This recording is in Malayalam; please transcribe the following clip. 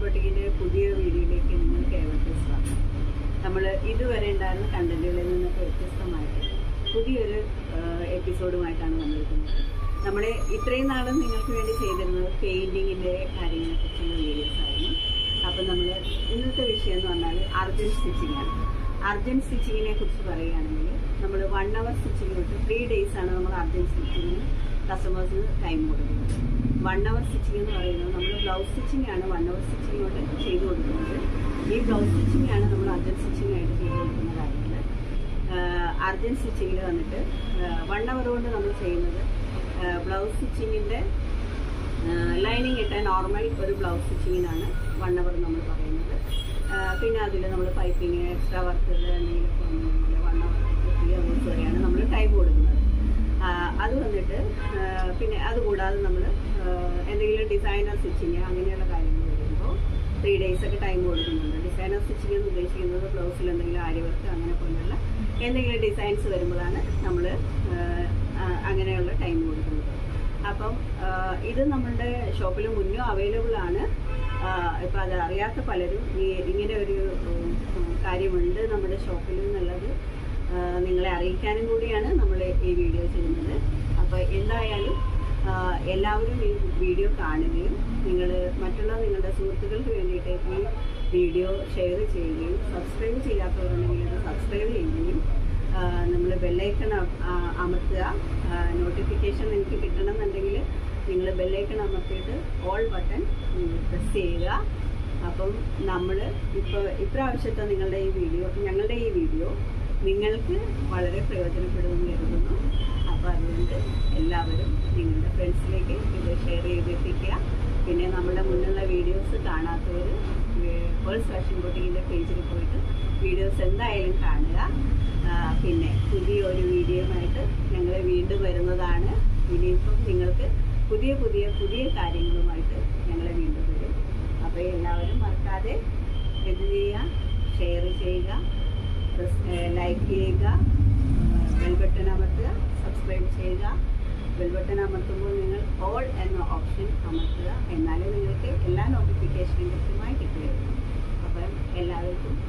ബൊട്ടിക്കിന്റെ പുതിയ വീഡിയോയിലേക്ക് നിങ്ങൾക്ക് ഏവർക്കും സ്വാഗതം നമ്മൾ ഇതുവരെ ഉണ്ടായിരുന്ന കണ്ടന്റുകളിൽ നിന്നൊക്കെ വ്യത്യസ്തമായിട്ട് പുതിയൊരു എപ്പിസോഡുമായിട്ടാണ് വന്നിരിക്കുന്നത് നമ്മൾ ഇത്രയും നാളും നിങ്ങൾക്ക് വേണ്ടി ചെയ്തിരുന്നത് പെയിന്റിങ്ങിന്റെ കാര്യങ്ങളെ കുറിച്ചുള്ള വീഡിയോസ് ആയിരുന്നു അപ്പം നമ്മൾ ഇന്നത്തെ വിഷയം എന്ന് പറഞ്ഞാൽ അർജന്റ് സ്റ്റിച്ചിങ് ആണ് അർജന്റ് സ്റ്റിച്ചിങ്ങിനെ കുറിച്ച് പറയുകയാണെങ്കിൽ നമ്മൾ വൺ അവർ സ്റ്റിച്ചിങ് തൊട്ട് ത്രീ ഡേയ്സ് ആണ് നമ്മൾ അർജന്റ് സ്റ്റിച്ചിങ്ങിന് കസ്റ്റമേഴ്സിന് ടൈം കൊടുക്കുന്നത് വൺ അവർ സ്റ്റിച്ചിങ് എന്ന് പറയുന്നത് നമ്മൾ ബ്ലൗസ് സ്റ്റിച്ചിങ് ആണ് വൺ അവർ സ്റ്റിച്ചിങ് കൊണ്ട് ചെയ്തു കൊടുക്കുന്നത് ഈ ബ്ലൗസ് സ്റ്റിച്ചിങ് ആണ് നമ്മൾ അർജന്റ് സ്റ്റിച്ചിങ് ആയിട്ട് ചെയ്തു കൊടുക്കുന്ന കാര്യങ്ങൾ അർജന്റ് സ്റ്റിച്ചിങ്ങിൽ വന്നിട്ട് വൺ അവർ കൊണ്ട് നമ്മൾ ചെയ്യുന്നത് ബ്ലൗസ് സ്റ്റിച്ചിങ്ങിൻ്റെ ലൈനിങ് ഇട്ട നോർമൽ ഒരു ബ്ലൗസ് സ്റ്റിച്ചിങ്ങിനാണ് വൺ അവർ നമ്മൾ പറയുന്നത് ആ, പിന്നെ അതിൽ നമ്മൾ പൈപ്പിങ് എക്സ്ട്രാ വർക്കുകൾ എന്തെങ്കിലുമൊക്കെ വന്നു വൺ അവർ ത്രീ അവേഴ്സ് വരെയാണ് നമ്മൾ ടൈം കൊടുക്കുന്നത് ആ, അത് വന്നിട്ട് ആ, പിന്നെ അതുകൂടാതെ നമ്മൾ എന്തെങ്കിലും ഡിസൈനർ സ്റ്റിച്ചിങ് അങ്ങനെയുള്ള കാര്യങ്ങൾ വരുമ്പോൾ ത്രീ ഡേയ്സ് ഒക്കെ ടൈം കൊടുക്കുന്നുണ്ട് ഡിസൈനർ സ്റ്റിച്ചിങ് എന്ന് ഉദ്ദേശിക്കുന്നത് ബ്ലൗസിൽ എന്തെങ്കിലും ആരി വർക്ക് അങ്ങനെ പോലുള്ള എന്തെങ്കിലും ഡിസൈൻസ് വരുമ്പോഴാണ് നമ്മൾ അങ്ങനെയുള്ള ടൈം കൊടുക്കുന്നത് അപ്പം ആ, ഇത് നമ്മളുടെ ഷോപ്പിൽ മുന്നേ അവൈലബിൾ ആണ് ഇപ്പം അത് അറിയാത്ത പലരും ഈ ഇങ്ങനെ ഒരു ഉം, ഉം, കാര്യമുണ്ട് നമ്മുടെ ഷോപ്പിൽ എന്നുള്ളത് ആ, നിങ്ങളെ അറിയിക്കാനും കൂടിയാണ് നമ്മൾ ഈ വീഡിയോ ചെയ്യുന്നത് അപ്പോൾ എന്തായാലും ആ, എല്ലാവരും ഈ വീഡിയോ കാണുകയും നിങ്ങൾ മറ്റുള്ള നിങ്ങളുടെ സുഹൃത്തുക്കൾക്ക് വേണ്ടിയിട്ട് ഈ വീഡിയോ ഷെയർ ചെയ്യുകയും സബ്സ്ക്രൈബ് ചെയ്യാത്തവരുണ്ടെങ്കിൽ അത് സബ്സ്ക്രൈബ് ചെയ്യുകയും നമ്മൾ ബെല്ലൈക്കൺ അമർത്തുക നോട്ടിഫിക്കേഷൻ നിങ്ങൾക്ക് കിട്ടണമെന്നുണ്ടെങ്കിൽ നിങ്ങൾ ബെല്ലൈക്കൺ അമർത്തിയിട്ട് ഓൾ ബട്ടൺ പ്രസ് ചെയ്യുക അപ്പം നമ്മൾ ഇപ്പോൾ ഇപ്രാവശ്യത്തെ നിങ്ങളുടെ ഈ വീഡിയോ ഞങ്ങളുടെ ഈ വീഡിയോ നിങ്ങൾക്ക് വളരെ പ്രയോജനപ്പെടുമെന്ന് കരുതുന്നു അപ്പോൾ അതുകൊണ്ട് എല്ലാവരും നിങ്ങളുടെ ഫ്രണ്ട്സിലേക്ക് ഇത് ഷെയർ ചെയ്തെത്തിക്കുക പിന്നെ നമ്മുടെ മുന്നുള്ള വീഡിയോസ് കാണാത്തവർ പേഴ്സ് ഫാഷൻ ബൊട്ടിക്കിൻ്റെ പേജിൽ പോയിട്ട് വീഡിയോസ് എന്തായാലും കാണുക ആ, പിന്നെ പുതിയൊരു വീഡിയോയുമായിട്ട് ഞങ്ങൾ വീണ്ടും വരുന്നതാണ് ഇനിയിപ്പം നിങ്ങൾക്ക് പുതിയ പുതിയ പുതിയ കാര്യങ്ങളുമായിട്ട് ഞങ്ങൾ വീണ്ടും വരും അപ്പോൾ എല്ലാവരും മറക്കാതെ ഇത് ചെയ്യുക ഷെയർ ചെയ്യുക ലൈക്ക് ചെയ്യുക ബെൽ ബട്ടൺ അമർത്തുക സബ്സ്ക്രൈബ് ചെയ്യുക ബെൽ ബട്ടൺ അമർത്തുമ്പോൾ നിങ്ങൾ ഓൾ എന്ന ഓപ്ഷൻ അമർത്തുക എന്നാലേ നിങ്ങൾക്ക് എല്ലാ നോട്ടിഫിക്കേഷനും കൃത്യമായി കിട്ടുകയുള്ളൂ അപ്പം എല്ലാവർക്കും